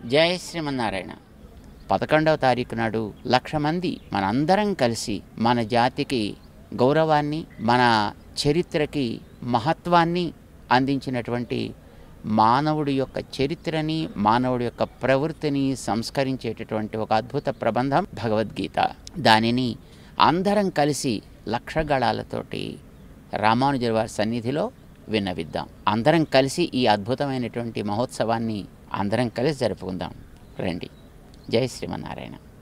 జయ శ్రీమన్నారాయణ పదకొండవ తారీఖు నాడు లక్ష మంది మనందరం కలిసి మన జాతికి గౌరవాన్ని మన చరిత్రకి మహత్వాన్ని అందించినటువంటి మానవుడి యొక్క చరిత్రని మానవుడి యొక్క ప్రవృత్తిని సంస్కరించేటటువంటి ఒక అద్భుత ప్రబంధం భగవద్గీత దానిని అందరం కలిసి లక్షగళాలతోటి రామానుజుల వారి సన్నిధిలో విన్నవిద్దాం అందరం కలిసి ఈ అద్భుతమైనటువంటి మహోత్సవాన్ని అందరం కలిసి జరుపుకుందాం రండి జై శ్రీమన్నారాయణ